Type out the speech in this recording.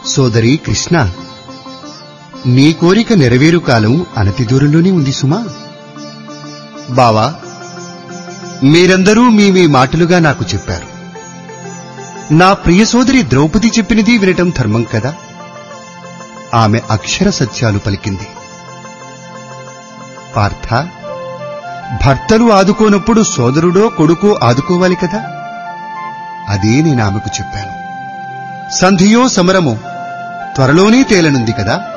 సోదరి కృష్ణ నీ కోరిక నెరవేరు కాలం అనతి దూరంలోనే ఉంది సుమా బావా మీరందరూ మీ మీ మాటలుగా నాకు చెప్పారు నా ప్రియ సోదరి ద్రౌపది చెప్పినది వినటం ధర్మం కదా ఆమె అక్షర సత్యాలు పలికింది పార్థ భర్తలు ఆదుకోనప్పుడు సోదరుడో కొడుకో ఆదుకోవాలి కదా అదే నేను ఆమెకు చెప్పాను సంధియో సమరమో త్వరలోనే తేలనుంది కదా